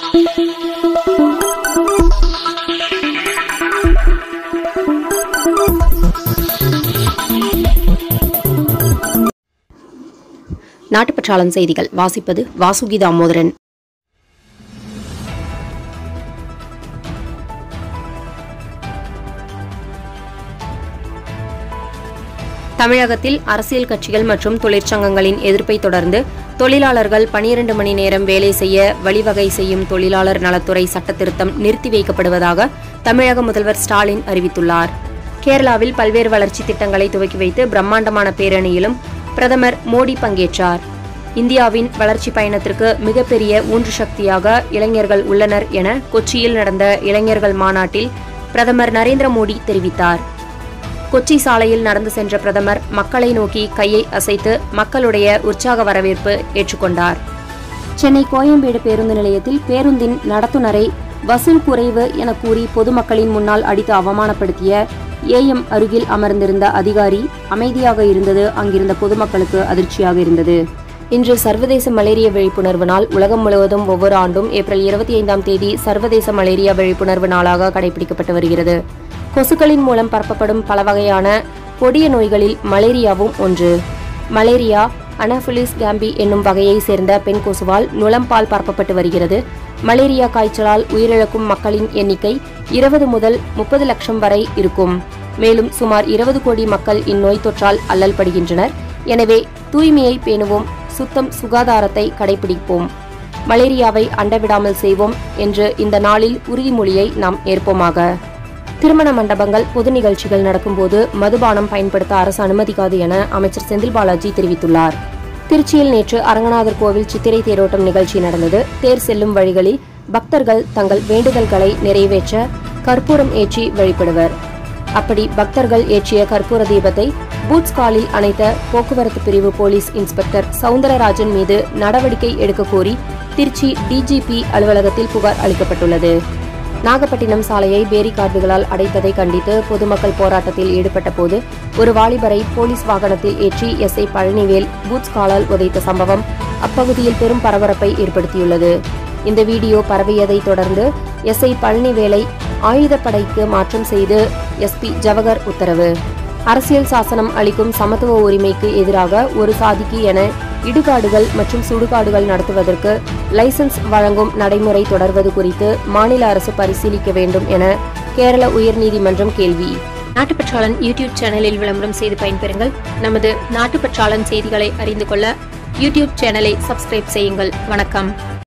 நாட்டுப்பற்றாளன் செய்திகள் வாசிப்பது வாசுகி தாமோதரன் தமிழகத்தில் அரசியல் கட்சிகள் மற்றும் தொழிற்சங்கங்களின் எதிர்ப்பை தொடர்ந்து தொழிலாளர்கள் பனிரண்டு மணி நேரம் வேலை செய்ய வழிவகை செய்யும் தொழிலாளர் நலத்துறை சட்டத்திருத்தம் நிறுத்தி வைக்கப்படுவதாக தமிழக முதல்வர் ஸ்டாலின் அறிவித்துள்ளார் கேரளாவில் பல்வேறு வளர்ச்சி திட்டங்களை துவக்கி வைத்து பிரம்மாண்டமான பேரணியிலும் பிரதமர் மோடி பங்கேற்றார் இந்தியாவின் வளர்ச்சி பயணத்திற்கு மிகப்பெரிய ஊன்று சக்தியாக இளைஞர்கள் உள்ளனர் என கொச்சியில் நடந்த இளைஞர்கள் மாநாட்டில் பிரதமர் நரேந்திர மோடி தெரிவித்தார் கொச்சி சாலையில் நடந்து சென்ற பிரதமர் மக்களை நோக்கி கையை அசைத்து மக்களுடைய உற்சாக வரவேற்பு ஏற்றுக்கொண்டார் சென்னை கோயம்பேடு பேருந்து நிலையத்தில் பேருந்தின் நடத்துனரை வசூல் குறைவு என கூறி பொதுமக்களின் முன்னால் அடித்து அவமானப்படுத்திய ஏஎம் அருகில் அமர்ந்திருந்த அதிகாரி அமைதியாக இருந்தது அங்கிருந்த பொதுமக்களுக்கு அதிர்ச்சியாக இருந்தது இன்று சர்வதேச மலேரியா விழிப்புணர்வு நாள் உலகம் முழுவதும் ஒவ்வொரு ஆண்டும் ஏப்ரல் இருபத்தி ஐந்தாம் தேதி சர்வதேச மலேரியா விழிப்புணர்வு நாளாக கடைபிடிக்கப்பட்டு வருகிறது கொசுக்களின் மூலம் பரப்பப்படும் பல வகையான கொடிய நோய்களில் மலேரியாவும் ஒன்று மலேரியா அனாஃபிலிஸ் கேம்பி என்னும் வகையை சேர்ந்த பெண் கொசுவால் நுளம்பால் பரப்பப்பட்டு வருகிறது மலேரியா காய்ச்சலால் உயிரிழக்கும் மக்களின் எண்ணிக்கை இருபது முதல் முப்பது லட்சம் வரை இருக்கும் மேலும் சுமார் இருபது கோடி மக்கள் இந்நோய் தொற்றால் அல்லல்படுகின்றனர் எனவே தூய்மையை பேணுவோம் சுத்தம் சுகாதாரத்தை கடைபிடிப்போம் மலேரியாவை அண்டவிடாமல் செய்வோம் என்று இந்த நாளில் உறுதிமொழியை நாம் ஏற்போமாக திருமண மண்டபங்கள் பொது நிகழ்ச்சிகள் நடக்கும்போது மதுபானம் பயன்படுத்த அரசு அனுமதிக்காது என அமைச்சர் செந்தில் பாலாஜி தெரிவித்துள்ளார் திருச்சியில் நேற்று அரங்கநாதர் கோவில் சித்திரை தேரோட்டம் நிகழ்ச்சி நடந்தது தேர் செல்லும் வழிகளில் பக்தர்கள் தங்கள் வேண்டுதல்களை நிறைவேற்ற கற்பூரம் ஏற்றி வழிபடுவர் அப்படி பக்தர்கள் ஏற்றிய கற்பூர தீபத்தை பூட்ஸ் காலில் அணைத்த போக்குவரத்து பிரிவு போலீஸ் இன்ஸ்பெக்டர் சவுந்தரராஜன் மீது நடவடிக்கை எடுக்க கோரி திருச்சி டிஜிபி அலுவலகத்தில் புகார் அளிக்கப்பட்டுள்ளது நாகப்பட்டினம் சாலையை பேரிகார்டுகளால் அடைத்ததை கண்டித்து பொதுமக்கள் போராட்டத்தில் ஈடுபட்ட போது ஒரு வாலிபரை போலீஸ் வாகனத்தில் ஏற்றி எஸ்ஐ பழனிவேல் பூட்ஸ் காலால் உதைத்த சம்பவம் அப்பகுதியில் பெரும் பரபரப்பை ஏற்படுத்தியுள்ளது இந்த வீடியோ பரவியதை தொடர்ந்து எஸ்ஐ பழனிவேலை ஆயுதப்படைக்கு மாற்றம் செய்து எஸ்பி ஜவஹர் உத்தரவு அரசியல் சாசனம் அளிக்கும் சமத்துவ உரிமைக்கு எதிராக ஒரு சாதிக்கு என இடுகாடுகள் மற்றும் சுடுகாடுகள் நடத்துவதற்கு லைசன்ஸ் வழங்கும் நடைமுறை தொடர்வது குறித்து மாநில அரசு பரிசீலிக்க வேண்டும் என கேரள உயர்நீதிமன்றம் கேள்வி நாட்டுப்பற்றாளன் யூடியூப் சேனலில் விளம்பரம் செய்து பயன்பெறுங்கள் நமது நாட்டுப்பற்றாளன் செய்திகளை அறிந்து கொள்ள யூடியூப் சேனலை சப்ஸ்கிரைப் செய்யுங்கள் வணக்கம்